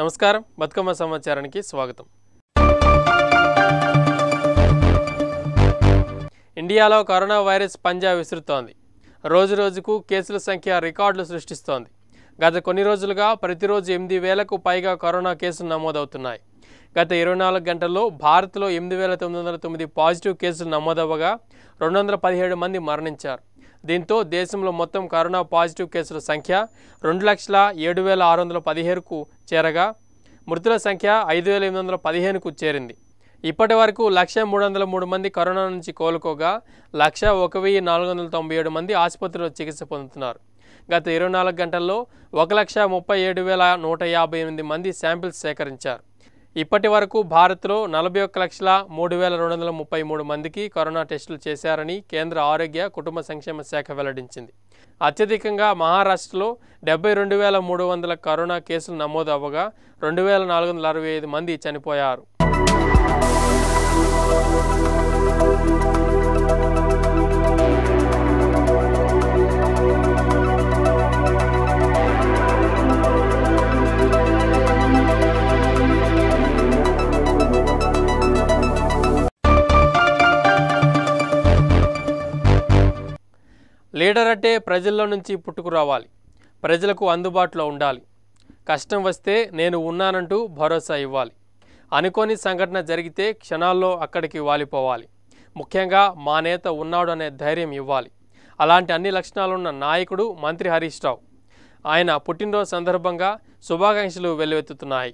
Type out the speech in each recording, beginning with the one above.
నమస్కారం బతుకమ్మ సమాచారానికి స్వాగతం ఇండియాలో కరోనా వైరస్ పంజా విసురుతోంది రోజు రోజుకు కేసుల సంఖ్య రికార్డులు సృష్టిస్తోంది గత కొన్ని రోజులుగా ప్రతిరోజు ఎనిమిది వేలకు పైగా కరోనా కేసులు నమోదవుతున్నాయి గత ఇరవై నాలుగు గంటల్లో భారత్లో ఎనిమిది వేల తొమ్మిది వందల తొమ్మిది పాజిటివ్ కేసులు నమోదవ్వగా రెండు వందల పదిహేడు మంది మరణించారు దీంతో దేశంలో మొత్తం కరోనా పాజిటివ్ కేసుల సంఖ్య రెండు లక్షల ఏడు వేల ఆరు వందల పదిహేనుకు చేరగా మృతుల సంఖ్య ఐదు వేల ఎనిమిది వందల పదిహేనుకు చేరింది ఇప్పటి వరకు లక్ష మూడు వందల మూడు మంది కరోనా నుంచి కోలుకోగా లక్ష ఒక వెయ్యి నాలుగు వందల తొంభై ఏడు మంది ఆసుపత్రిలో చికిత్స పొందుతున్నారు గత ఇరవై నాలుగు గంటల్లో ఒక లక్ష ముప్పై ఏడు వేల నూట యాభై ఎనిమిది మంది శాంపిల్స్ సేకరించారు ఇప్పటి వరకు భారత్లో నలభై ఒక్క లక్షల మూడు వేల రెండు వందల ముప్పై మూడు మందికి కరోనా టెస్టులు చేశారని కేంద్ర ఆరోగ్య కుటుంబ సంక్షేమ శాఖ వెల్లడించింది అత్యధికంగా మహారాష్ట్రలో డెబ్బై రెండు వేల మూడు వందల కరోనా కేసులు నమోదు అవ్వగా రెండు వేల నాలుగు వందల అరవై ఐదు మంది చనిపోయారు లీడర్ అంటే ప్రజల్లో నుంచి పుట్టుకురావాలి ప్రజలకు అందుబాటులో ఉండాలి కష్టం వస్తే నేను ఉన్నానంటూ భరోసా ఇవ్వాలి అనుకోని సంఘటన జరిగితే క్షణాల్లో అక్కడికి వాలిపోవాలి ముఖ్యంగా మా నేత ఉన్నాడు అనే ధైర్యం ఇవ్వాలి అలాంటి అన్ని లక్షణాలున్న నాయకుడు మంత్రి హరీష్ రావు ఆయన పుట్టినరోజు సందర్భంగా శుభాకాంక్షలు వెల్లువెత్తుతున్నాయి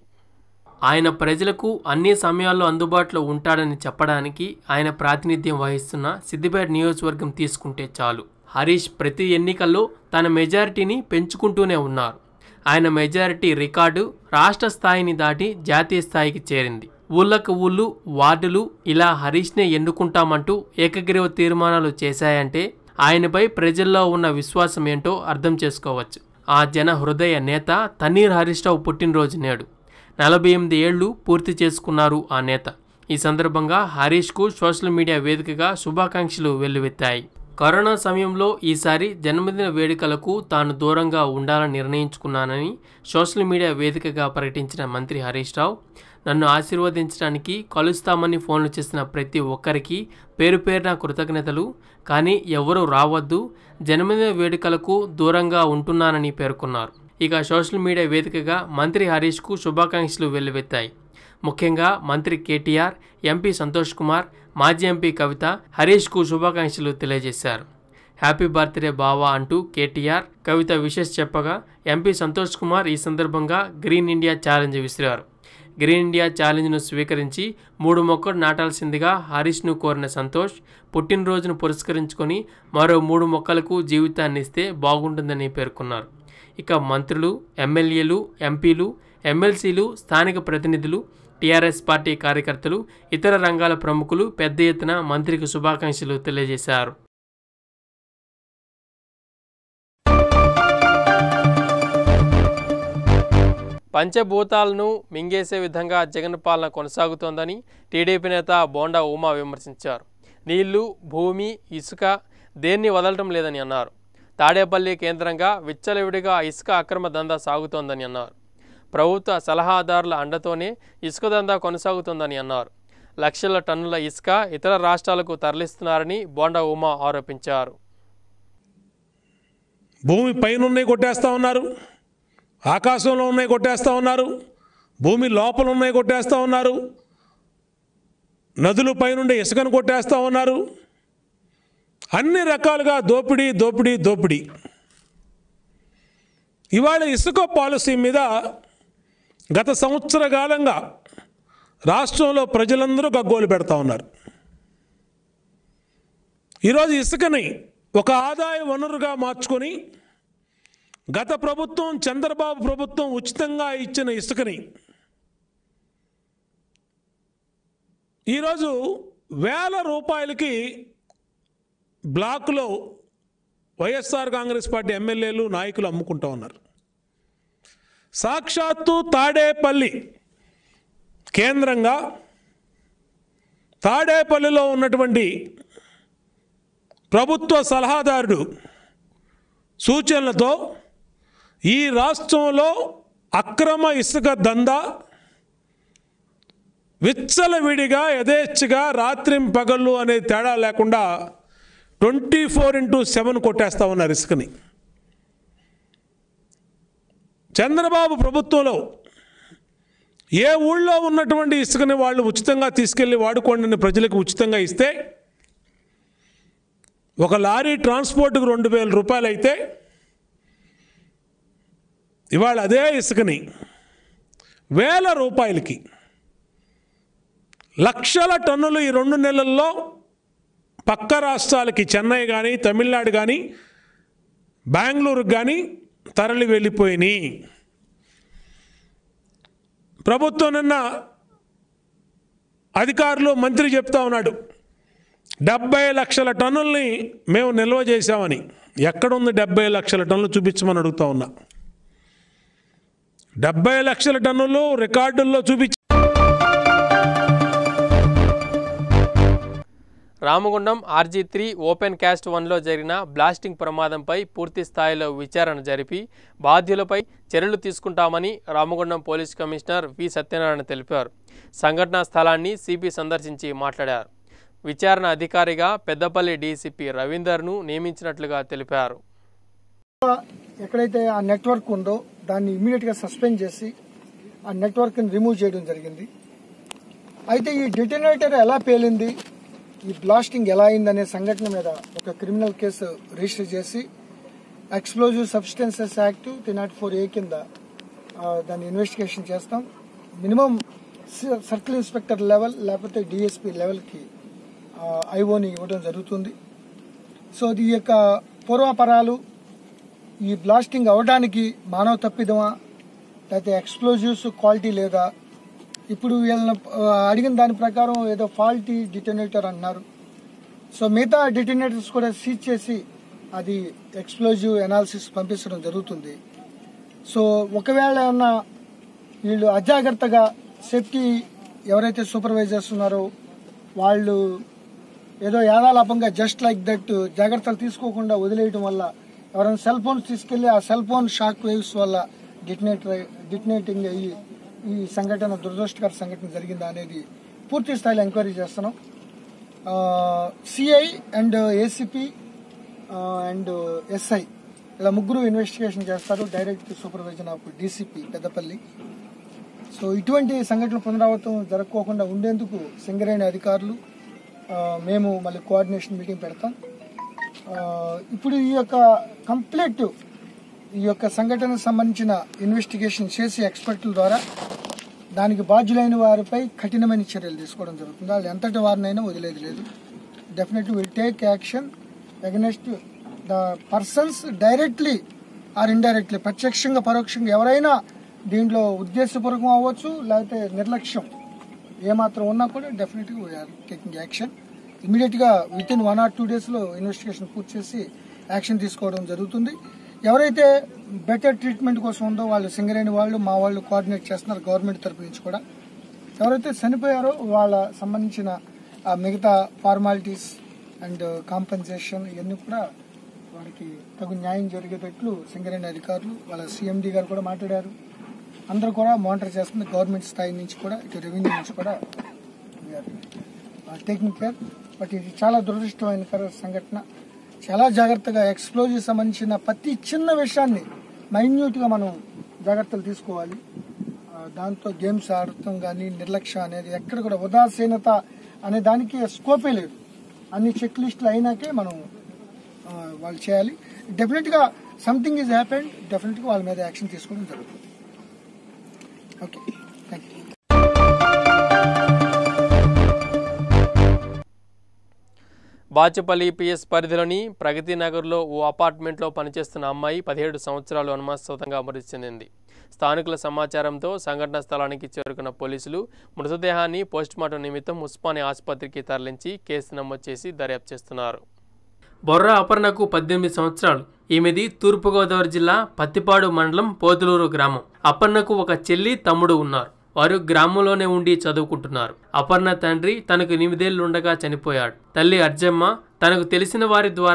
ఆయన ప్రజలకు అన్ని సమయాల్లో అందుబాటులో ఉంటాడని చెప్పడానికి ఆయన ప్రాతినిధ్యం వహిస్తున్న సిద్దిపేట నియోజకవర్గం తీసుకుంటే చాలు హరీష్ ప్రతి ఎన్నికల్లో తన మెజారిటీని పెంచుకుంటూనే ఉన్నారు ఆయన మెజారిటీ రికార్డు రాష్ట్ర స్థాయిని దాటి జాతీయ స్థాయికి చేరింది ఊళ్ళకు ఊళ్ళు వార్డులు ఇలా హరీష్నే ఎన్నుకుంటామంటూ ఏకగ్రీవ తీర్మానాలు చేశాయంటే ఆయనపై ప్రజల్లో ఉన్న విశ్వాసం ఏంటో అర్థం చేసుకోవచ్చు ఆ జన హృదయ నేత తన్నీర్ హరీష్ రావు పుట్టినరోజు నేడు నలభై ఎనిమిది ఏళ్లు పూర్తి చేసుకున్నారు ఆ నేత ఈ సందర్భంగా హరీష్కు సోషల్ మీడియా వేదికగా శుభాకాంక్షలు వెల్లువెత్తాయి కరోనా సమయంలో ఈసారి జన్మదిన వేడుకలకు తాను దూరంగా ఉండాలని నిర్ణయించుకున్నానని సోషల్ మీడియా వేదికగా ప్రకటించిన మంత్రి హరీష్ రావు నన్ను ఆశీర్వదించడానికి కలుస్తామని ఫోన్లు చేసిన ప్రతి ఒక్కరికి పేరు పేరున కృతజ్ఞతలు కానీ ఎవరూ రావద్దు జన్మదిన వేడుకలకు దూరంగా ఉంటున్నానని పేర్కొన్నారు ఇక సోషల్ మీడియా వేదికగా మంత్రి హరీష్కు శుభాకాంక్షలు వెల్లువెత్తాయి ముఖ్యంగా మంత్రి కేటీఆర్ ఎంపీ సంతోష్ కుమార్ మాజీ ఎంపీ కవిత హరీష్కు శుభాకాంక్షలు తెలియజేశారు హ్యాపీ బర్త్డే బావా అంటూ కేటీఆర్ కవిత విషెస్ చెప్పగా ఎంపీ సంతోష్ కుమార్ ఈ సందర్భంగా గ్రీన్ ఇండియా ఛాలెంజ్ విసిరారు గ్రీన్ ఇండియా ఛాలెంజ్ను స్వీకరించి మూడు మొక్కలు నాటాల్సిందిగా హరీష్ను కోరిన సంతోష్ పుట్టినరోజును పురస్కరించుకొని మరో మూడు మొక్కలకు జీవితాన్ని ఇస్తే బాగుంటుందని పేర్కొన్నారు ఇక మంత్రులు ఎమ్మెల్యేలు ఎంపీలు ఎమ్మెల్సీలు స్థానిక ప్రతినిధులు టీఆర్ఎస్ పార్టీ కార్యకర్తలు ఇతర రంగాల ప్రముఖులు పెద్ద ఎత్తున మంత్రికి శుభాకాంక్షలు తెలియజేశారు పంచభూతాలను మింగేసే విధంగా జగన్ పాలన కొనసాగుతోందని టీడీపీ నేత బోండా ఉమా విమర్శించారు నీళ్లు భూమి ఇసుక దేన్ని వదలటం లేదని అన్నారు తాడేపల్లి కేంద్రంగా విచ్చలవిడిగా ఇసుక అక్రమ దందా సాగుతోందని అన్నారు ప్రభుత్వ సలహాదారుల అండతోనే ఇసుక దందా కొనసాగుతోందని అన్నారు లక్షల టన్నుల ఇసుక ఇతర రాష్ట్రాలకు తరలిస్తున్నారని బోండా ఉమా ఆరోపించారు భూమి పైన ఉన్నాయి కొట్టేస్తూ ఉన్నారు ఆకాశంలో ఉన్నాయి కొట్టేస్తూ ఉన్నారు భూమి లోపల ఉన్నాయి కొట్టేస్తూ ఉన్నారు నదుల పైనుండే ఇసుకను కొట్టేస్తూ ఉన్నారు అన్ని రకాలుగా దోపిడీ దోపిడీ దోపిడీ ఇవాళ ఇసుక పాలసీ మీద గత సంవత్సర కాలంగా రాష్ట్రంలో ప్రజలందరూ గగ్గోలు పెడతా ఉన్నారు ఈరోజు ఇసుకని ఒక ఆదాయ వనరుగా మార్చుకొని గత ప్రభుత్వం చంద్రబాబు ప్రభుత్వం ఉచితంగా ఇచ్చిన ఇసుకని ఈరోజు వేల రూపాయలకి బ్లాకులో వైఎస్ఆర్ కాంగ్రెస్ పార్టీ ఎమ్మెల్యేలు నాయకులు అమ్ముకుంటూ ఉన్నారు సాక్షాత్తు తాడేపల్లి కేంద్రంగా తాడేపల్లిలో ఉన్నటువంటి ప్రభుత్వ సలహాదారుడు సూచనలతో ఈ రాష్ట్రంలో అక్రమ ఇసుక దందా విచ్చలవిడిగా యథేచ్ఛగా రాత్రిం పగళ్ళు అనే తేడా లేకుండా ట్వంటీ ఫోర్ ఇంటూ సెవెన్ కొట్టేస్తా ఉన్నారు ఇసుకని చంద్రబాబు ప్రభుత్వంలో ఏ ఊళ్ళో ఉన్నటువంటి ఇసుకని వాళ్ళు ఉచితంగా తీసుకెళ్ళి వాడుకోండి అని ప్రజలకు ఉచితంగా ఇస్తే ఒక లారీ ట్రాన్స్పోర్ట్కి రెండు వేల రూపాయలు అయితే ఇవాళ అదే ఇసుకని వేల రూపాయలకి లక్షల టన్నులు ఈ రెండు నెలల్లో పక్క రాష్ట్రాలకి చెన్నై కానీ తమిళనాడు కానీ బెంగళూరుకు కానీ తరలి వెళ్ళిపోయినాయి ప్రభుత్వం నిన్న అధికారులు మంత్రి చెప్తా ఉన్నాడు డెబ్బై లక్షల టన్నుల్ని మేము నిల్వ చేశామని ఎక్కడుంది డెబ్బై లక్షల టన్నులు చూపించమని అడుగుతా ఉన్నా డెబ్బై లక్షల టన్నులు రికార్డుల్లో చూపించి Ramagundam RG three open cast వన్లో జరిగిన బ్లాస్టింగ్ ప్రమాదంపై పూర్తి స్థాయిలో విచారణ జరిపి బాధ్యులపై చర్యలు తీసుకుంటామని Ramagundam police commissioner V Satyanarayana తెలిపారు సంఘటనా స్థలాన్ని సిపి సందర్శించి మాట్లాడారు విచారణ అధికారిగా పెద్దపల్లి డీసీపీ రవీందర్ను నియమించినట్లుగా తెలిపారు ఎక్కడైతే ఆ నెట్వర్క్ ఉందో దాన్ని ఇమీడియట్ గా సస్పెండ్ చేసి ఆ నెట్వర్క్ ని రిమూవ్ చేయడం జరిగింది అయితే ఈ డిటోనేటర్ ఎలా పేలింది ఈ బ్లాస్టింగ్ ఎలా అయిందనే సంఘటన మీద ఒక క్రిమినల్ కేసు రిజిస్టర్ చేసి explosive substances act three not four A కింద ఆ, దాన్ని ఇన్వెస్టిగేషన్ చేస్తాం మినిమం సర్కిల్ ఇన్స్పెక్టర్ లెవెల్ లేకపోతే డిఎస్పీ లెవెల్కి ఐఓని ఇవ్వడం జరుగుతుంది సో ఈ యొక్క పూర్వపరాలు ఈ బ్లాస్టింగ్ అవడానికి మానవ తప్పిదమా లేకపోతే ఎక్స్ప్లోజివ్స్ క్వాలిటీ లేదా ఇప్పుడు వీళ్ళని ఆ, అడిగిన దాని ప్రకారం ఏదో ఫాల్టీ డిటోనేటర్ అన్నారు సో మిగతా డిటోనేటర్స్ కూడా సీజ్ చేసి అది ఎక్స్ప్లోజివ్ ఎనాలిసిస్ పంపించడం జరుగుతుంది సో ఒకవేళ ఏమన్నా వీళ్ళు అజాగ్రత్తగా సేఫ్టీ ఎవరైతే సూపర్వైజర్స్ ఉన్నారో వాళ్ళు ఏదో యాదాలాపంగా జస్ట్ లైక్ దట్ జాగ్రత్తలు తీసుకోకుండా వదిలేయడం వల్ల ఎవరైనా సెల్ ఫోన్స్ తీసుకెళ్లి ఆ సెల్ ఫోన్ షాక్ వేవ్స్ వల్ల డిటనేటర్ డిటనేటింగ్ అయ్యి ఈ సంఘటన దురదృష్టకర సంఘటన జరిగిందా అనేది పూర్తి స్థాయిలో ఎంక్వైరీ చేస్తున్నాం CI and ACP and SI ఇలా ముగ్గురు ఇన్వెస్టిగేషన్ చేస్తారు direct supervision of DCP Peddapalli so ఇటువంటి సంఘటనలు పునరావృతం జరగకోకుండా ఉండేందుకు సింగరేణి అధికారులు ఆ, మేము మళ్ళీ కోఆర్డినేషన్ మీటింగ్ పెడతాం ఆ, ఇప్పుడు ఈ యొక్క కంప్లీట్ ఈ యొక్క సంఘటనకు సంబంధించిన ఇన్వెస్టిగేషన్ చేసి ఎక్స్పర్ట్ల ద్వారా దానికి బాధ్యులైన వారిపై కఠినమైన చర్యలు తీసుకోవడం జరుగుతుంది వాళ్ళు ఎంతటి వారినైనా వదిలేది లేదు definitely will take action against the persons directly or indirectly ప్రత్యక్షంగా పరోక్షంగా ఎవరైనా దీంట్లో ఉద్దేశపూర్వకం అవ్వచ్చు లేకపోతే నిర్లక్ష్యం ఏమాత్రం ఉన్నా కూడా డెఫినెట్గా వీఆర్ టేకింగ్ యాక్షన్ ఇమీడియట్గా within one or two డేస్లో ఇన్వెస్టిగేషన్ పూర్తి చేసి యాక్షన్ తీసుకోవడం జరుగుతుంది ఎవరైతే బెటర్ ట్రీట్మెంట్ కోసం ఉందో వాళ్ళు సింగరేణి వాళ్ళు మా వాళ్ళు కోఆర్డినేట్ చేస్తున్నారు గవర్నమెంట్ తరపు నుంచి కూడా ఎవరైతే చనిపోయారో వాళ్ళ సంబంధించిన ఆ మిగతా ఫార్మాలిటీస్ అండ్ కాంపెన్సేషన్ ఇవన్నీ కూడా వారికి తగు న్యాయం జరిగేటట్లు సింగరేణి అధికారులు వాళ్ళ సిఎండి గారు కూడా మాట్లాడారు అందరూ కూడా మానిటర్ చేస్తుంది గవర్నమెంట్ స్థాయి నుంచి కూడా ఇటు రెవెన్యూ నుంచి కూడా టేకింగ్ కేర్ బట్ ఇది చాలా దురదృష్టమైన కర- సంఘటన చాలా జాగ్రత్తగా ఎక్స్ప్లోజివ్ సంబంధించిన ప్రతి చిన్న విషయాన్ని మైన్యూట్గా మనం జాగ్రత్తలు తీసుకోవాలి ఆ, దాంతో గేమ్స్ ఆడటం కానీ నిర్లక్ష్యం అనేది ఎక్కడ కూడా ఉదాసీనత అనే దానికి స్కోపే లేదు అన్ని చెక్ లిస్టులు అయినాకే మనం ఆ, వాళ్ళు చేయాలి డెఫినెట్గా సంథింగ్ ఈజ్ హ్యాపెండ్ డెఫినెట్గా వాళ్ళ మీద యాక్షన్ తీసుకోవడం జరుగుతుంది okay thank you Bachupalli PS పరిధిలోని ప్రగతి నగర్లో ఓ అపార్ట్మెంట్లో పనిచేస్తున్న అమ్మాయి పదిహేడు సంవత్సరాలు అనుమానాస్పదంగా మృతి చెందింది స్థానికుల సమాచారంతో సంఘటనా స్థలానికి చేరుకున్న పోలీసులు మృతదేహాన్ని పోస్టుమార్టం నిమిత్తం ఉస్మానియా ఆసుపత్రికి తరలించి కేసు నమోదు చేసి దర్యాప్తు చేస్తున్నారు బొర్రా అపర్ణకు పద్దెనిమిది సంవత్సరాలు ఈమెది తూర్పుగోదావరి జిల్లా పత్తిపాడు మండలం పోతులూరు గ్రామం అపర్ణకు ఒక చెల్లి తమ్ముడు ఉన్నారు వారు గ్రామంలోనే ఉండి చదువుకుంటున్నారు అపర్ణ తండ్రి తనకు ఎనిమిదేళ్లుండగా చనిపోయాడు తల్లి అర్జమ్మ తనకు తెలిసిన వారి ద్వారా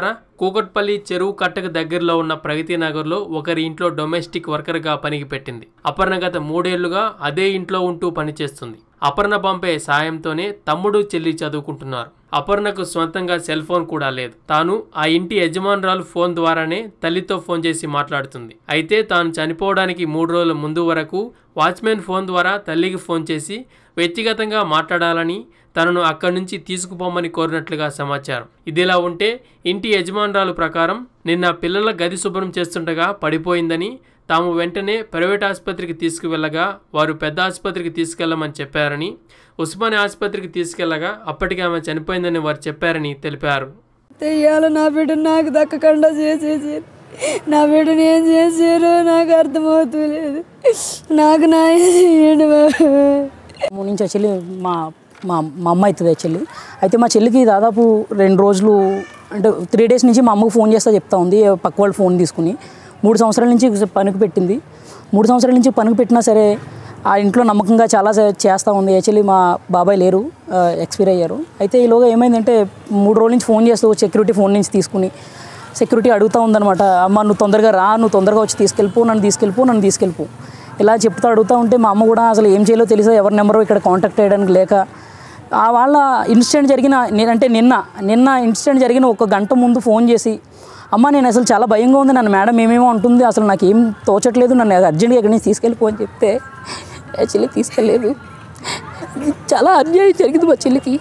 కూకట్పల్లి చెరువు కట్టకు దగ్గరలో ఉన్న ప్రగతి నగర్లో ఒకరి ఇంట్లో డొమెస్టిక్ వర్కర్గా పనికి పెట్టింది అపర్ణ గత మూడేళ్లుగా అదే ఇంట్లో ఉంటూ పనిచేస్తుంది అపర్ణ పంపే సాయంతోనే తమ్ముడు చెల్లి చదువుకుంటున్నారు అపర్ణకు సొంతంగా సెల్ ఫోన్ కూడా లేదు తాను ఆ ఇంటి యజమానురాలు ఫోన్ ద్వారానే తల్లితో ఫోన్ చేసి మాట్లాడుతుంది అయితే తాను చనిపోవడానికి మూడు రోజుల ముందు వరకు వాచ్మెన్ ఫోన్ ద్వారా తల్లికి ఫోన్ చేసి వ్యక్తిగతంగా మాట్లాడాలని తనను అక్కడి నుంచి తీసుకుపోమని కోరినట్లుగా సమాచారం ఇదిలా ఉంటే ఇంటి యజమానురాలు ప్రకారం నిన్న పిల్లల గది శుభ్రం చేస్తుండగా పడిపోయిందని తాము వెంటనే ప్రైవేట్ ఆసుపత్రికి తీసుకువెళ్ళగా వారు పెద్ద ఆసుపత్రికి తీసుకెళ్లమని చెప్పారని ఉస్మానియా ఆసుపత్రికి తీసుకెళ్లగా అప్పటికి ఆమె చనిపోయిందని వారు చెప్పారని తెలిపారు తెయ్యాలి నా బిడ్డ నాకు దక్కకుండా చేసేసి నా బిడ్డని ఏం చేసారో నాకు అర్థమవుతలేదు నాకు నా చేయండి బాబు. మూడు నుంచి చెల్లి మా మా మా అమ్మ అవుతుంది చెల్లి అయితే మా చెల్లికి దాదాపు రెండు రోజులు అంటే త్రీ డేస్ నుంచి మా అమ్మకు ఫోన్ చేస్తా చెప్తా ఉంది పక్క వాళ్ళు ఫోన్ తీసుకుని మూడు సంవత్సరాల నుంచి పనికి పెట్టింది మూడు సంవత్సరాల నుంచి పనికి పెట్టినా సరే ఆ ఇంట్లో నమ్మకంగా చాలా చే- చేస్తూ ఉంది యాక్చువల్లీ మా బాబాయ్ లేరు ఎక్స్పైర్ అయ్యారు అయితే ఈలోగా ఏమైందంటే మూడు రోజుల నుంచి ఫోన్ చేస్తూ సెక్యూరిటీ ఫోన్ నుంచి తీసుకుని సెక్యూరిటీ అడుగుతూ ఉందన్నమాట అమ్మ నువ్వు తొందరగా రా నువ్వు తొందరగా వచ్చి తీసుకెళ్ళిపో నన్ను తీసుకెళ్ళిపో నన్ను తీసుకెళ్ళిపో ఇలా చెప్తూ అడుగుతూ ఉంటే మా అమ్మ కూడా అసలు ఏం చేయాలో తెలిసా ఎవరి నెంబరో ఇక్కడ కాంటాక్ట్ చేయడానికి లేక ఆ వాళ్ళ ఇన్సిడెంట్ జరిగిన నే- అంటే నిన్న నిన్న ఇన్సిడెంట్ జరిగిన ఒక గంట ముందు ఫోన్ చేసి అమ్మ నేను అసలు చాలా భయంగా ఉంది నన్ను మేడం ఏమేమో అంటుంది అసలు నాకు ఏం తోచట్లేదు నన్ను అర్జెంట్గా ఎక్కడి నుంచి తీసుకెళ్ళిపో అని చెప్తే యాక్చువల్లీ తీసుకెళ్ళలేదు చాలా అన్యాయం జరిగింది మా చెల్లికి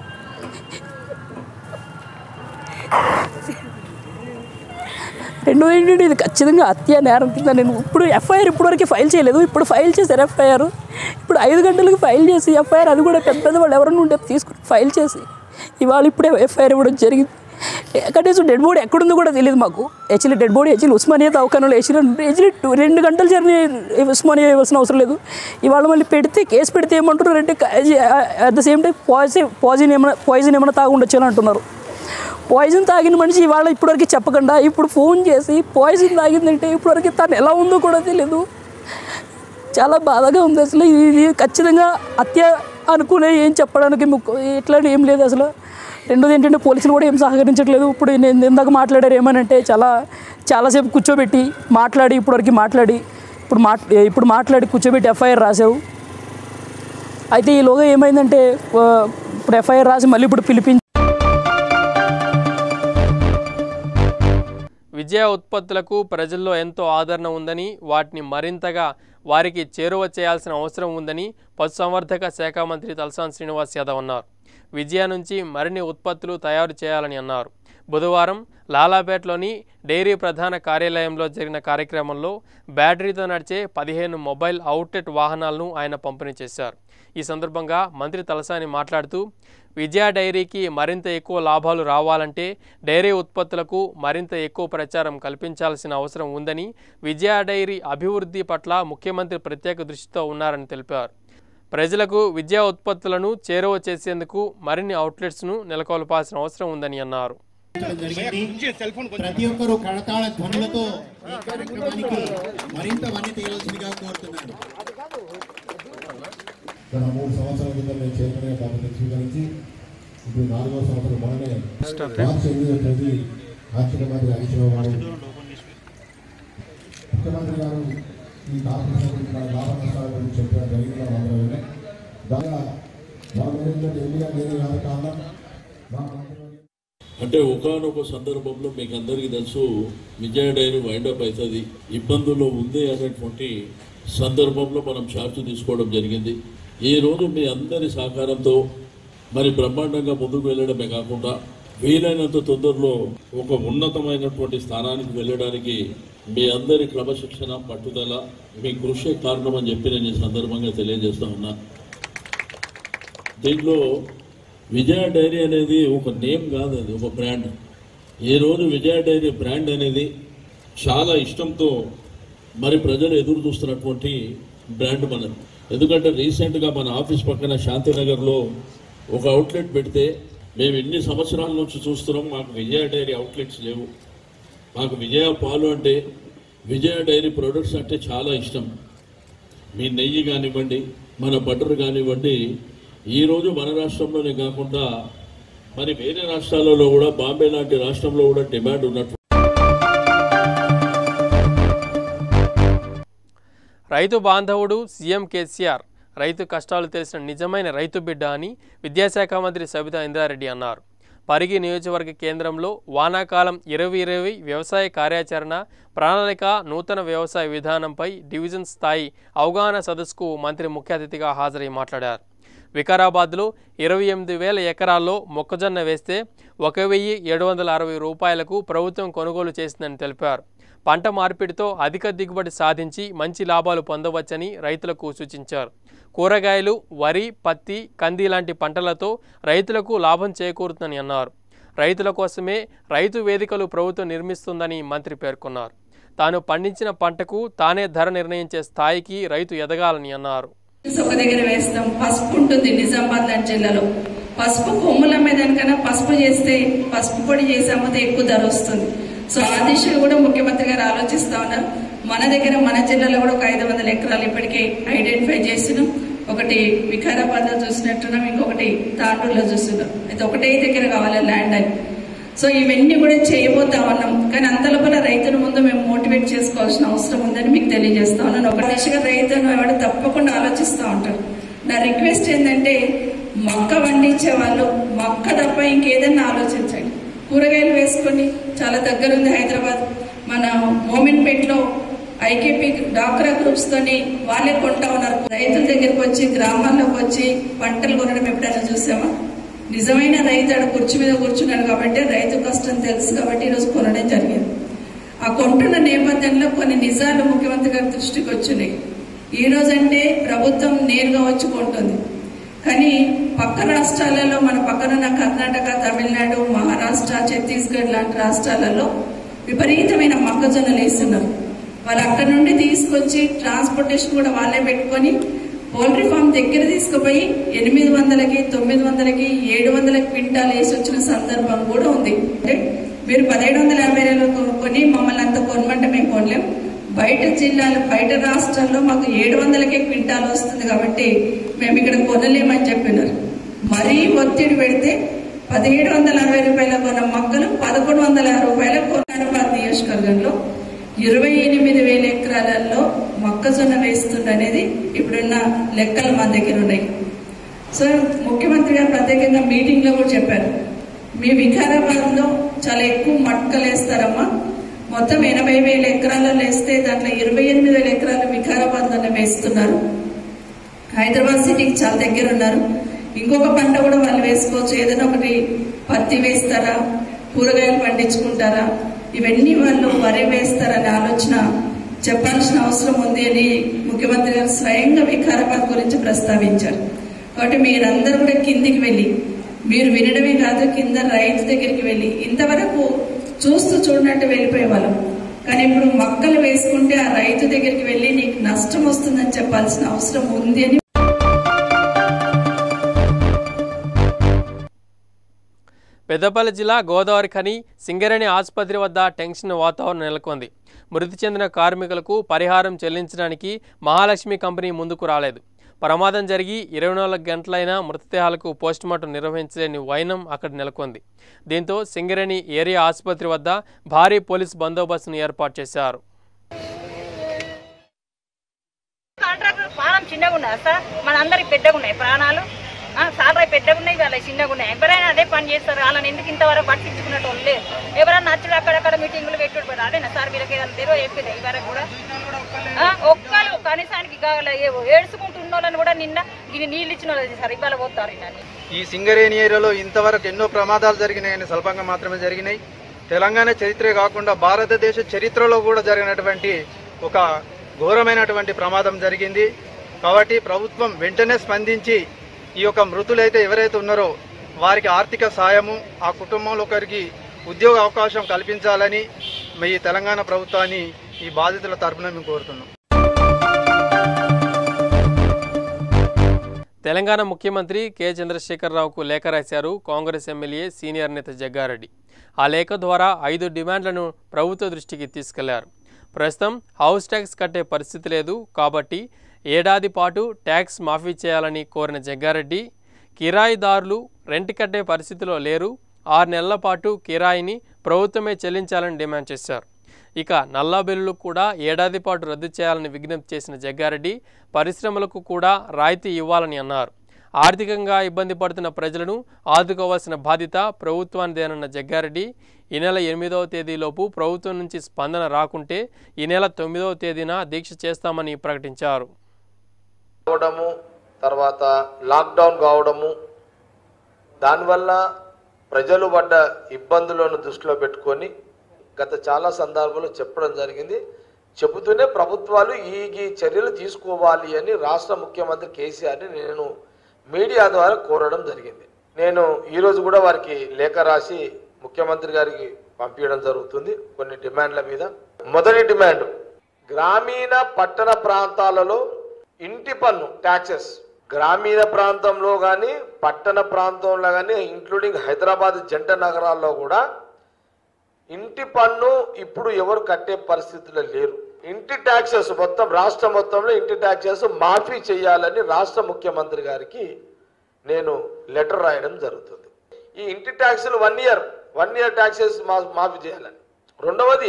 రెండోది ఏంటంటే ఇది ఖచ్చితంగా హత్య నేరం కింద నేను ఇప్పుడు ఎఫ్ఐఆర్ ఇప్పటివరకు ఫైల్ చేయలేదు ఇప్పుడు ఫైల్ చేశారు ఎఫ్ఐఆర్ ఇప్పుడు ఐదు గంటలకు ఫైల్ చేసి ఎఫ్ఐఆర్ అది కూడా పెద్ద పెద్ద వాళ్ళు ఎవరైనా ఉంటే తీసుకుని ఫైల్ చేసి ఇవాళ ఇప్పుడే ఎఫ్ఐఆర్ ఇవ్వడం జరిగింది కనీసం డెడ్ బాడీ ఎక్కడుందో కూడా తెలియదు మాకు actually dead body actually Osmania దవాఖానలో యాక్చువల్లీ యాక్చువల్లీ టూ రెండు గంటల జర్నీ ఉస్మానియా ఇవ్వాల్సిన అవసరం లేదు ఇవాళ మళ్ళీ పెడితే కేసు పెడితే ఏమంటున్నారు అంటే at the same time poison poison ఏమైనా పాయిజన్ ఏమైనా తాగుండొచ్చు అని అంటున్నారు పాయిజన్ తాగిన మనిషి ఇవాళ ఇప్పటివరకు చెప్పకుండా ఇప్పుడు ఫోన్ చేసి పాయిజన్ తాగిందంటే ఇప్పటివరకు తను ఎలా ఉందో కూడా తెలియదు చాలా బాధగా ఉంది అసలు ఇది ఖచ్చితంగా హత్య అనుకునే ఏం చెప్పడానికి ముక్కు- ఇట్లాంటి ఏం లేదు అసలు రెండోది ఏంటంటే పోలీసులు కూడా ఏం సహకరించట్లేదు ఇప్పుడు నేను ఇందాక మాట్లాడారు ఏమనంటే చాలా చాలాసేపు కూర్చోబెట్టి మాట్లాడి ఇప్పటివరకు మాట్లాడి ఇప్పుడు మాట్ ఇప్పుడు మాట్లాడి కూర్చోబెట్టి ఎఫ్ఐఆర్ రాసావు అయితే ఈలోగా ఏమైందంటే ఆ, ఇప్పుడు ఎఫ్ఐఆర్ రాసి మళ్ళీ ఇప్పుడు పిలిపించి విజయ ఉత్పత్తులకు ప్రజల్లో ఎంతో ఆదరణ ఉందని వాటిని మరింతగా వారికి చేరువ చేయాల్సిన అవసరం ఉందని పశుసంవర్ధక శాఖ మంత్రి తలసాని శ్రీనివాస్ యాదవ్ అన్నారు విజయ నుంచి మరిన్ని ఉత్పత్తులు తయారు చేయాలని అన్నారు బుధవారం లాలాపేటలోని డైరీ ప్రధాన కార్యాలయంలో జరిగిన కార్యక్రమంలో బ్యాటరీతో నడిచే పదిహేను మొబైల్ అవుట్లెట్ వాహనాలను ఆయన పంపిణీ చేశారు ఈ సందర్భంగా మంత్రి తలసాని మాట్లాడుతూ విజయ డైరీకి మరింత ఎక్కువ లాభాలు రావాలంటే డైరీ ఉత్పత్తులకు మరింత ఎక్కువ ప్రచారం కల్పించాల్సిన అవసరం ఉందని విజయ డైరీ అభివృద్ధి పట్ల ముఖ్యమంత్రి ప్రత్యేక దృష్టితో ఉన్నారని తెలిపారు ప్రజలకు విద్యా ఉత్పత్తులను చేరువ చేసేందుకు మరిన్ని అవుట్లెట్స్ను నెలకొల్పాల్సిన అవసరం ఉందని అన్నారు జరిగింది ప్రతి ఒక్కరూ కడతాళ ధ్వనులతో ఈ కార్యక్రమానికి మరింత వన్ని తీయాల్సిందిగా కోరుతున్నాను గత మూడు సంవత్సరాల క్రితం నేను చైర్మన్గా బాధ్యత స్వీకరించి ఇప్పుడు నాలుగో సంవత్సరం మొన్ననే మార్చి ఎనిమిదో తేదీ ఆర్థిక మంత్రి హరీష్ రావు గారు ముఖ్యమంత్రి గారు ఈ కార్పొరేషన్ గురించి మన లాభ నష్టాల గురించి చెప్పడం జరిగింది మనం అందరం విన్నాం. దానిగా మన ఏంటంటే ఎండిగా నేను కాదు కారణం మా మంత్రివర్గం అంటే ఒకనొక సందర్భంలో మీకు అందరికీ తెలుసు విజయ డైరీ వైండప్ అవుతుంది ఇబ్బందుల్లో ఉంది అనేటువంటి సందర్భంలో మనం ఛార్జ్ తీసుకోవడం జరిగింది ఈ రోజు మీ అందరి సహకారంతో మరి బ్రహ్మాండంగా ముందుకు వెళ్ళడమే కాకుండా వీలైనంత తొందరలో ఒక ఉన్నతమైనటువంటి స్థానానికి వెళ్ళడానికి మీ అందరి క్రమశిక్షణ పట్టుదల మీ కృషి కారణం అని చెప్పి నేను ఈ సందర్భంగా తెలియజేస్తా ఉన్నా దీంట్లో విజయ డైరీ అనేది ఒక నేమ్ కాదు అది ఒక బ్రాండ్ ఈ రోజు విజయ డైరీ బ్రాండ్ అనేది చాలా ఇష్టంతో మరి ప్రజలు ఎదురు చూస్తున్నటువంటి బ్రాండ్ మనది ఎందుకంటే రీసెంట్గా మన ఆఫీస్ పక్కన శాంతినగర్లో ఒక అవుట్లెట్ పెడితే మేము ఎన్ని సంవత్సరాల నుంచి చూస్తున్నాం మాకు విజయ డైరీ అవుట్లెట్స్ లేవు మాకు విజయ పాలు అంటే విజయ డైరీ ప్రొడక్ట్స్ అంటే చాలా ఇష్టం మీ నెయ్యి కానివ్వండి మన బటర్ కానివ్వండి ఈరోజు మన రాష్ట్రంలోనే కాకుండా మరి వేరే రాష్ట్రాలలో కూడా బాంబే లాంటి రాష్ట్రంలో కూడా డిమాండ్ ఉన్నట్టు రైతు బాంధవుడు సీఎం కేసీఆర్ రైతు కష్టాలు తెలిసిన నిజమైన రైతు బిడ్డ అని విద్యాశాఖ మంత్రి సబితా ఇంద్రారెడ్డి అన్నారు పరిగి నియోజకవర్గ కేంద్రంలో వానాకాలం ఇరవై ఇరవై వ్యవసాయ కార్యాచరణ ప్రణాళిక నూతన వ్యవసాయ విధానంపై డివిజన్ స్థాయి అవగాహన సదస్సుకు మంత్రి ముఖ్య అతిథిగా హాజరై మాట్లాడారు వికారాబాద్లో ఇరవై ఎనిమిది వేల ఎకరాల్లో మొక్కజొన్న వేస్తే ఒక వెయ్యి ఏడు వందల అరవై రూపాయలకు ప్రభుత్వం కొనుగోలు చేసిందని తెలిపారు పంట మార్పిడితో అధిక దిగుబడి సాధించి మంచి లాభాలు పొందవచ్చని రైతులకు సూచించారు కూరగాయలు వరి పత్తి కంది లాంటి పంటలతో రైతులకు లాభం చేకూరుతుందని అన్నారు రైతుల కోసమే రైతు వేదికలు ప్రభుత్వం నిర్మిస్తుందని మంత్రి పేర్కొన్నారు తాను పండించిన పంటకు తానే ధర నిర్ణయించే స్థాయికి రైతు ఎదగాలని అన్నారు ఒక దగ్గర వేస్తాం పసుపు ఉంటుంది నిజామాబాద్ లాంటి జిల్లాలో పసుపు కొమ్ములు అమ్మేదానికన్నా పసుపు చేస్తే పసుపు పొడి చేసి అమ్మితే ఎక్కువ ధర వస్తుంది సో ఆ దిశగా కూడా ముఖ్యమంత్రి గారు ఆలోచిస్తా ఉన్నారు మన దగ్గర మన జిల్లాలో కూడా ఒక ఐదు వందల ఎకరాలు ఇప్పటికే ఐడెంటిఫై చేసినాం ఒకటి వికారాబాద్ లో చూసినట్టున్నాం ఇంకొకటి తాండూరులో చూస్తున్నాం అయితే ఒకటే దగ్గర కావాలి ల్యాండ్ అని సో ఇవన్నీ కూడా చేయబోతా ఉన్నాం కానీ అంత లోపల రైతుల ముందు మేము మోటివేట్ చేసుకోవాల్సిన అవసరం ఉందని మీకు తెలియజేస్తా ఉన్నాను ఒక దిశగా రైతును ఎవరు తప్పకుండా ఆలోచిస్తూ ఉంటారు నా రిక్వెస్ట్ ఏంటంటే మొక్క పండించే వాళ్ళు మొక్క తప్ప ఇంకేదన్నా ఆలోచించండి కూరగాయలు వేసుకోండి చాలా దగ్గర ఉంది హైదరాబాద్ మన మోమిన్పేట్లో ఐకేపీ డాక్రా గ్రూప్స్ తోని వాళ్ళే కొంటా ఉన్నారు రైతుల దగ్గరికి వచ్చి గ్రామాల్లోకి వచ్చి పంటలు కొనడం ఎప్పుడైనా చూసామా నిజమైన రైతు ఆడ కుర్చీ మీద కూర్చున్నాడు కాబట్టి రైతు కష్టం తెలుసు కాబట్టి ఈరోజు కొనడం జరిగింది ఆ కొంటున్న నేపథ్యంలో కొన్ని నిజాలు ముఖ్యమంత్రి గారి దృష్టికి వచ్చినాయి ఈ రోజంటే ప్రభుత్వం నేరుగా వచ్చి కొంటుంది కానీ పక్క రాష్ట్రాలలో మన పక్కనున్న కర్ణాటక తమిళనాడు మహారాష్ట్ర ఛత్తీస్గఢ్ లాంటి రాష్ట్రాలలో విపరీతమైన మొక్కజొన్నలు వేస్తున్నారు వాళ్ళు అక్కడ నుండి తీసుకొచ్చి ట్రాన్స్పోర్టేషన్ కూడా వాళ్ళే పెట్టుకొని పౌల్ట్రీ ఫామ్ దగ్గర తీసుకుపోయి ఎనిమిది వందలకి తొమ్మిది వందలకి ఏడు వందలకి క్వింటాలు వేసి వచ్చిన సందర్భం కూడా ఉంది అంటే మీరు పదిహేడు వందల యాభై వేలు కొనుక్కొని మమ్మల్ని అంత కొనమంటే మేము కొనలేం బయట జిల్లాలు బయట రాష్ట్రాల్లో మాకు ఏడు వందలకే క్వింటాల్ వస్తుంది కాబట్టి మేము ఇక్కడ కొనలేమని చెప్పినారు మరీ ఒత్తిడి పెడితే పదిహేడు వందల అరవై రూపాయల కొన్న మొక్కలు పదకొండు వందల రూపాయల కొనారాబాద్ నియోజకవర్గంలో ఇరవై ఎనిమిది వేల ఎకరాలలో మొక్కజొన్న వేస్తుంది అనేది ఇప్పుడున్న లెక్కలు మా దగ్గర ఉన్నాయి సో ముఖ్యమంత్రి గారు ప్రత్యేకంగా మీటింగ్ లో కూడా చెప్పారు మీ వికారాబాద్ లో చాలా ఎక్కువ మట్టకలు వేస్తారమ్మా మొత్తం ఎనభై వేల ఎకరాలలో వేస్తే దాంట్లో ఇరవై ఎనిమిది వేల ఎకరాలు వికారాబాద్ లోనే వేస్తున్నారు హైదరాబాద్ సిటీకి చాలా దగ్గర ఉన్నారు ఇంకొక పంట కూడా వాళ్ళు వేసుకోవచ్చు ఏదైనా ఒకటి పత్తి వేస్తారా కూరగాయలు పండించుకుంటారా ఇవన్నీ వాళ్ళు వరి వేస్తారనే ఆలోచన చెప్పాల్సిన అవసరం ఉంది అని ముఖ్యమంత్రి గారు స్వయంగా వికారాబాద్ గురించి ప్రస్తావించారు కాబట్టి మీరందరూ కూడా కిందికి వెళ్ళి మీరు వినడమే కాదు కింద రైతు దగ్గరికి వెళ్ళి ఇంతవరకు చూస్తూ చూడనట్టు వెళ్ళిపోయే వాళ్ళం కానీ ఇప్పుడు మొక్కలు వేసుకుంటే ఆ రైతు దగ్గరికి వెళ్ళి నీకు నష్టం వస్తుందని చెప్పాల్సిన అవసరం ఉంది అని పెద్దపల్లి జిల్లా గోదావరి ఖని సింగరేణి ఆసుపత్రి వద్ద టెన్షన్ వాతావరణం నెలకొంది మృతి చెందిన కార్మికులకు పరిహారం చెల్లించడానికి మహాలక్ష్మి కంపెనీ ముందుకు రాలేదు ప్రమాదం జరిగి ఇరవై నాలుగు గంటలైనా మృతదేహాలకు పోస్టుమార్టం నిర్వహించలేని వైనం అక్కడ నెలకొంది దీంతో సింగరేణి ఏరియా ఆసుపత్రి వద్ద భారీ పోలీస్ బందోబస్తును ఏర్పాటు చేశారు కాంట్రాక్టర్ ప్రాణం చిన్నగా ఉన్నాయి సార్ మనందరికి పెద్దగా ఉన్నాయి ప్రాణాలు ఆ, సాలరీ పెద్దగా ఉన్నాయి వాళ్ళ చిన్నగా ఉన్నాయి ఎవరైనా అదే పని చేస్తారు వాళ్ళని ఎందుకు ఇంతవరకు పట్టించుకున్నట్టు వాళ్ళు లేరు ఎవరైనా నచ్చుడు అక్కడక్కడ మీటింగ్లు పెట్టుడు పోయి అదేనా సార్ వీళ్ళకి ఏదైనా తెలియదు చెప్పింది ఈ వరకు కూడా ఆ, ఒక్కరు కనీసానికి కావాలి ఏడ్చుకుంటూ ఉన్న వాళ్ళని కూడా నిన్న ఇది నీళ్ళు ఇచ్చిన వాళ్ళు సార్ ఇవాళ పోతారు నన్ను ఈ సింగరేణి ఏరియాలో ఇంతవరకు ఎన్నో ప్రమాదాలు జరిగినాయని స్వల్పంగా మాత్రమే జరిగినాయి తెలంగాణ చరిత్రే కాకుండా భారతదేశ చరిత్రలో కూడా జరిగినటువంటి ఒక ఘోరమైనటువంటి ప్రమాదం జరిగింది కాబట్టి ప్రభుత్వం వెంటనే స్పందించి ఈ యొక్క మృతులైతే ఎవరైతే ఉన్నారో వారికి ఆర్థిక సాయము ఆ కుటుంబంలో ఒకరికి ఉద్యోగ అవకాశం కల్పించాలని మీ తెలంగాణ ప్రభుత్వాన్ని ఈ బాధితుల తరపున మేము కోరుతున్నాం తెలంగాణ ముఖ్యమంత్రి కె చంద్రశేఖరరావుకు లేఖ రాశారు కాంగ్రెస్ ఎమ్మెల్యే సీనియర్ నేత జగ్గారెడ్డి ఆ లేఖ ద్వారా ఐదు డిమాండ్లను ప్రభుత్వ దృష్టికి తీసుకెళ్లారు ప్రస్తుతం హౌస్ ట్యాక్స్ కట్టే పరిస్థితి లేదు కాబట్టి ఏడాది పాటు ట్యాక్స్ మాఫీ చేయాలని కోరిన జగ్గారెడ్డి కిరాయిదారులు రెంట్ కట్టే పరిస్థితిలో లేరు ఆరు నెలల పాటు కిరాయిని ప్రభుత్వమే చెల్లించాలని డిమాండ్ చేశారు ఇక నల్లా బిల్లులు కూడా ఏడాది పాటు రద్దు చేయాలని విజ్ఞప్తి చేసిన జగ్గారెడ్డి పరిశ్రమలకు కూడా రాయితీ ఇవ్వాలని అన్నారు ఆర్థికంగా ఇబ్బంది పడుతున్న ప్రజలను ఆదుకోవాల్సిన బాధ్యత ప్రభుత్వానిదేనన్న జగ్గారెడ్డి ఈ నెల ఎనిమిదవ తేదీలోపు ప్రభుత్వం నుంచి స్పందన రాకుంటే ఈ నెల తొమ్మిదవ తేదీన దీక్ష చేస్తామని ప్రకటించారు కావడము తర్వాత లాక్డౌన్ కావడము దానివల్ల ప్రజలు పడ్డ ఇబ్బందులను దృష్టిలో పెట్టుకొని గత చాలా సందర్భాల్లో చెప్పడం జరిగింది చెబుతూనే ప్రభుత్వాలు ఈ ఈ చర్యలు తీసుకోవాలి అని రాష్ట్ర ముఖ్యమంత్రి కేసీఆర్ని నేను మీడియా ద్వారా కోరడం జరిగింది నేను ఈరోజు కూడా వారికి లేఖ రాసి ముఖ్యమంత్రి గారికి పంపించడం జరుగుతుంది కొన్ని డిమాండ్ల మీద మొదటి డిమాండ్ గ్రామీణ పట్టణ ప్రాంతాలలో ఇంటి పన్ను ట్యాక్సెస్ గ్రామీణ ప్రాంతంలో కానీ పట్టణ ప్రాంతంలో కానీ ఇంక్లూడింగ్ హైదరాబాద్ జంట నగరాల్లో కూడా ఇంటి పన్ను ఇప్పుడు ఎవరు కట్టే పరిస్థితిలో లేరు ఇంటి ట్యాక్సెస్ మొత్తం రాష్ట్ర మొత్తంలో ఇంటి ట్యాక్సెస్ మాఫీ చేయాలని రాష్ట్ర ముఖ్యమంత్రి గారికి నేను లెటర్ రాయడం జరుగుతుంది ఈ ఇంటి ట్యాక్సులు one year one year taxes మా మాఫీ చేయాలని రెండవది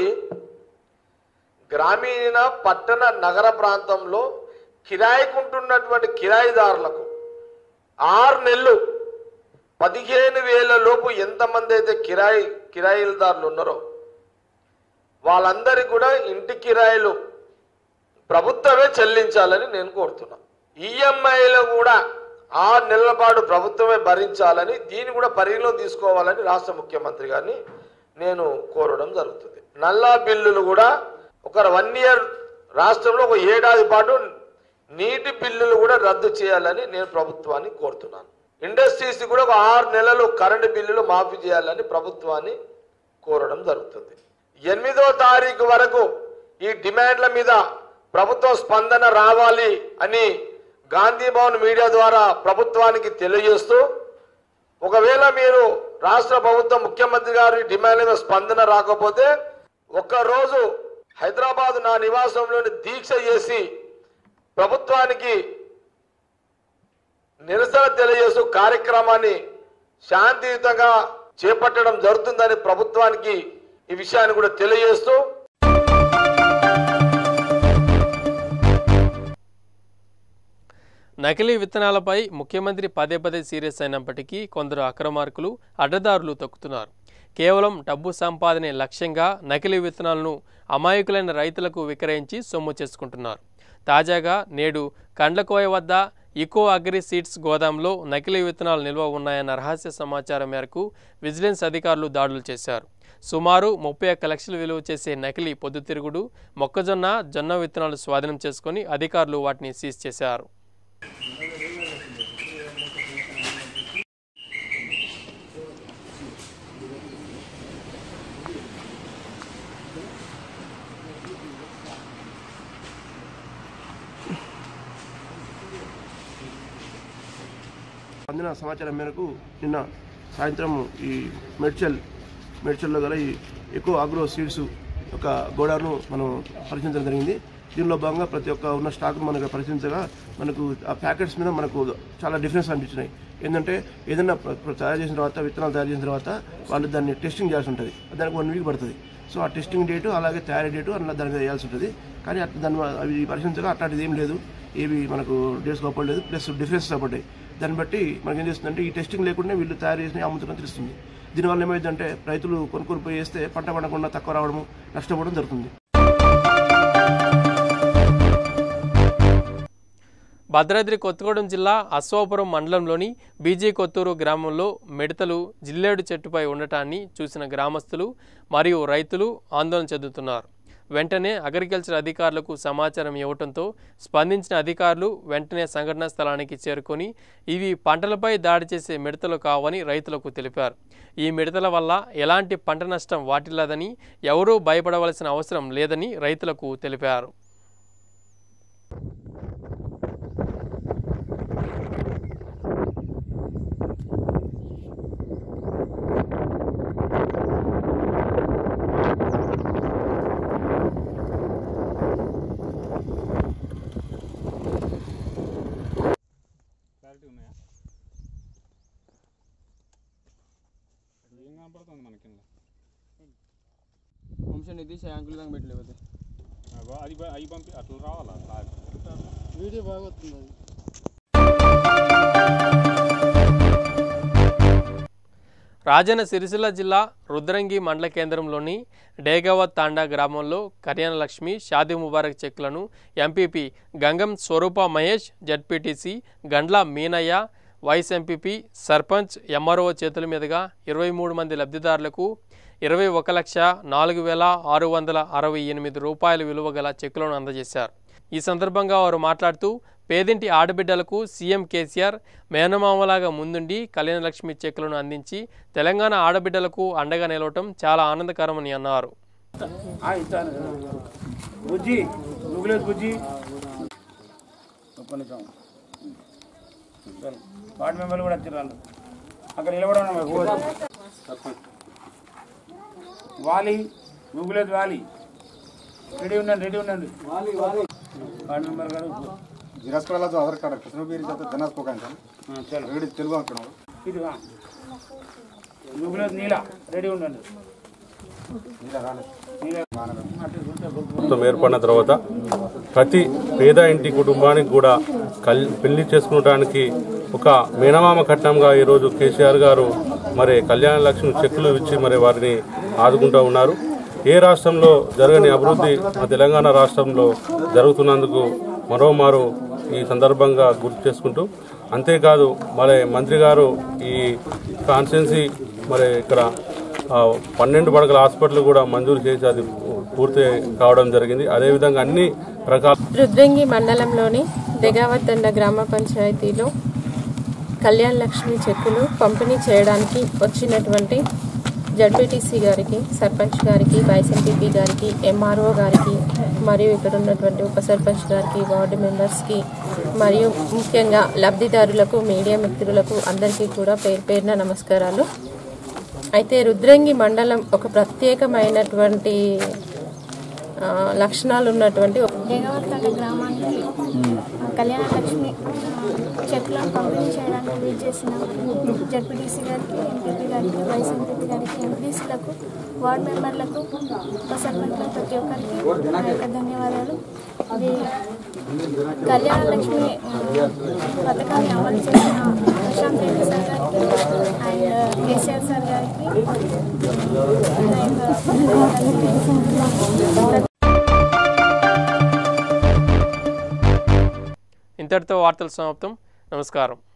గ్రామీణ పట్టణ నగర ప్రాంతంలో కిరాయికుంటున్నటువంటి కిరాయిదారులకు ఆరు నెలలు పదిహేను వేల లోపు ఎంతమంది అయితే కిరాయి కిరాయిదారులు ఉన్నారో వాళ్ళందరికీ కూడా ఇంటి కిరాయిలు ప్రభుత్వమే చెల్లించాలని నేను కోరుతున్నా ఈఎంఐలు కూడా ఆరు నెలల పాటు ప్రభుత్వమే భరించాలని దీన్ని కూడా పరిగణలో తీసుకోవాలని రాష్ట్ర ముఖ్యమంత్రి గారిని నేను కోరడం జరుగుతుంది నల్లా బిల్లులు కూడా ఒక వన్ ఇయర్ రాష్ట్రంలో ఒక ఏడాది పాటు నీటి బిల్లులు కూడా రద్దు చేయాలని నేను ప్రభుత్వాన్ని కోరుతున్నాను ఇండస్ట్రీస్ కూడా ఒక ఆరు నెలలు కరెంటు బిల్లులు మాఫీ చేయాలని ప్రభుత్వాన్ని కోరడం జరుగుతుంది ఎనిమిదో తారీఖు వరకు ఈ డిమాండ్ల మీద ప్రభుత్వం స్పందన రావాలి అని గాంధీ భవన్ మీడియా ద్వారా ప్రభుత్వానికి తెలియజేస్తూ ఒకవేళ మీరు రాష్ట్ర ప్రభుత్వం ముఖ్యమంత్రి గారి డిమాండ్ల మీద స్పందన రాకపోతే ఒక్కరోజు హైదరాబాద్ నా నివాసంలోని దీక్ష చేసి ప్రభుత్వానికి నిరసన తెలియజేస్తూ కార్యక్రమాన్ని శాంతియుతంగా చేపట్టడం జరుగుతుందని ప్రభుత్వానికి ఈ విషయాన్ని కూడా తెలియజేస్తూ నకిలీ విత్తనాలపై ముఖ్యమంత్రి పదే పదే సీరియస్ అయినప్పటికీ కొందరు అక్రమార్కులు అడ్డదారులు తొక్కుతున్నారు కేవలం డబ్బు సంపాదనే లక్ష్యంగా నకిలీ విత్తనాలను అమాయకులైన రైతులకు విక్రయించి సొమ్ము చేసుకుంటున్నారు తాజాగా నేడు కండ్లకోయ వద్ద ఇకో అగ్రి సీడ్స్ గోదాంలో నకిలీ విత్తనాలు నిల్వ ఉన్నాయన్న రహస్య సమాచారం మేరకు విజిలెన్స్ అధికారులు దాడులు చేశారు సుమారు ముప్పై ఒక్క లక్షలు విలువ చేసే నకిలీ పొద్దుతిరుగుడు మొక్కజొన్న జొన్న విత్తనాలు స్వాధీనం చేసుకుని అధికారులు వాటిని సీజ్ చేశారు అందిన సమాచారం మేరకు నిన్న సాయంత్రం ఈ మెడ్చల్ మెడ్చల్లో గల ఈ ఎక్కువ ఆగ్రో సీడ్స్ యొక్క గోడాను మనం పరిశీలించడం జరిగింది దీనిలో భాగంగా ప్రతి ఒక్క ఉన్న స్టాక్ మనకు పరిశీలించగా మనకు ఆ ప్యాకెట్స్ మీద మనకు చాలా డిఫరెన్స్ అనిపించినాయి ఏంటంటే ఏదైనా ప్ర- ప్ర- తయారు చేసిన తర్వాత విత్తనాలు తయారు చేసిన తర్వాత వాళ్ళు దాన్ని టెస్టింగ్ చేయాల్సి ఉంటుంది దానికి వన్ వీక్ పడుతుంది సో ఆ టెస్టింగ్ డేటు అలాగే తయారీ డేటు అలా దాని మీద వేయాల్సి ఉంటుంది కానీ అట్లా దాన్ని అవి పరిశీలించగా అట్లాంటిది ఏం లేదు ఏవి మనకు డేట్స్ లోపలేదు ప్లస్ డిఫరెన్సెస్ అవ్వడాయి దాన్ని బట్టి మనకి ఏం చేస్తుందంటే ఈ టెస్టింగ్ లేకుండా వీళ్ళు తయారు చేసిన అమ్ముతున్న తెలుస్తుంది దీనివల్ల ఏమైందంటే రైతులు కొనుక్కొని పోయి వేస్తే పంట పండకుండా తక్కువ రావడము నష్టపోవడం జరుగుతుంది భద్రాద్రి కొత్తగూడెం జిల్లా అశ్వాపురం మండలంలోని బీజీ కొత్తూరు గ్రామంలో మిడతలు జిల్లేడు చెట్టుపై ఉండటాన్ని చూసిన గ్రామస్తులు మరియు రైతులు ఆందోళన చెందుతున్నారు వెంటనే అగ్రికల్చర్ అధికారులకు సమాచారం ఇవ్వడంతో స్పందించిన అధికారులు వెంటనే సంఘటనా స్థలానికి చేరుకొని ఇవి పంటలపై దాడి చేసే మిడతలు కావని రైతులకు తెలిపారు ఈ మిడతల వల్ల ఎలాంటి పంట నష్టం వాటిల్లదని ఎవరూ భయపడవలసిన అవసరం లేదని రైతులకు తెలిపారు కనపడుతుంది మనకి వంశనిధి శాంకులు దాకా పెట్టలేకపోతే అది బ- అవి పంపి అట్లా రావాలా అట్లా వీడియో బాగా వస్తుంది రాజన్న సిరిసిల్ల జిల్లా రుద్రంగి మండల కేంద్రంలోని డేగవత్ తాండా గ్రామంలో కళ్యాణ లక్ష్మి షాదీ ముబారక్ చెక్లను MPP Gangam Swaroopa Mahesh ZPTC Gandla Meenaiah vice MPP sarpanch MRO చేతుల మీదుగా ఇరవై మూడు మంది లబ్ధిదారులకు ఇరవై ఒక లక్ష నాలుగు వేల ఆరు వందల అరవై ఎనిమిది రూపాయల విలువ గల చెక్కులను అందజేశారు ఈ సందర్భంగా వారు మాట్లాడుతూ పేదింటి ఆడబిడ్డలకు సీఎం కేసీఆర్ మేనమామలాగా ముందుండి కళ్యాణలక్ష్మి చెక్కులను అందించి తెలంగాణ ఆడబిడ్డలకు అండగా నిలవటం చాలా ఆనందకరమని అన్నారు బుజ్జి నువ్వులేదు బుజ్జి ఒక్క నిమిషం చలో. వార్డు మెంబర్లు కూడా వచ్చారు వాళ్ళు అక్కడ నిలబడడం వాలి నువ్వులేదు వాలి రెడీ ఉండండి రెడీ ఉండండి వార్డు మెంబర్ గారు జిరాస్కోల जो आधार कार्ड है किसने भी जाता दिनाज को कहते ఆ, చలో हैं रेडी తెలుగు అంటున్నావు ఇది వా. నువ్వులేదు నీల రెడీ ఉండండి నీలా రాలేదు నీల అటు చూస్తే గొప్ప. ప్రభుత్వం ఏర్పడిన తర్వాత ప్రతి పేద ఇంటి కుటుంబానికి కూడా కల్ పెళ్లి చేసుకోవడానికి ఒక మేనమామ కట్నంగా ఈరోజు కేసీఆర్ గారు మరి కళ్యాణ లక్ష్మి చెక్కులు ఇచ్చి మరి వారిని ఆదుకుంటూ ఉన్నారు ఏ రాష్ట్రంలో జరగని అభివృద్ధి మా తెలంగాణ రాష్ట్రంలో జరుగుతున్నందుకు మరోమారు ఈ సందర్భంగా గుర్తు చేసుకుంటూ అంతేకాదు మరి మంత్రి గారు ఈ కాన్స్టిట్యున్సీ మరి ఇక్కడ ఆ, పన్నెండు పడకల హాస్పిటల్ కూడా మంజూరు చేసి అది పూర్తి కావడం జరిగింది అదేవిధంగా అన్ని రకాల రుద్రంగి మండలంలోని దెగావతండ గ్రామ పంచాయతీలో కళ్యాణ్ లక్ష్మి చెక్కులు పంపిణీ చేయడానికి వచ్చినటువంటి జడ్పీటీసీ గారికి సర్పంచ్ గారికి వైస్ ఎంపీపీ గారికి ఎంఆర్ఓ గారికి మరియు ఇక్కడ ఉన్నటువంటి ఉప సర్పంచ్ గారికి వార్డు మెంబర్స్కి మరియు ముఖ్యంగా లబ్ధిదారులకు మీడియా మిత్రులకు అందరికీ కూడా పేరు పేరున నమస్కారాలు అయితే రుద్రంగి మండలం ఒక ప్రత్యేకమైనటువంటి ఆ, లక్షణాలు ఉన్నటువంటి ఒక దేగవర్తండ గ్రామానికి కళ్యాణ లక్ష్మి చెక్కులను పంపిణీ చేయడానికి వీలు చేసిన జడ్పీటీసీ గారికి ఎంపీపీ గారికి వైస్ ఎంపీపీ గారికి ఎంపీసీలకు వార్డు మెంబర్లకు ఉప సర్పంచ్లకు ప్రతి ఒక్కరికి నా యొక్క ధన్యవాదాలు ఇది కళ్యాణ లక్ష్మి ఆ, పథకాన్ని అమలు చేసిన ప్రశాంత్ రెడ్డి సార్ గారికి అండ్ కేసీఆర్ సార్ గారికి నా యొక్క ఇంతటితో వార్తలు సమాప్తం నమస్కారం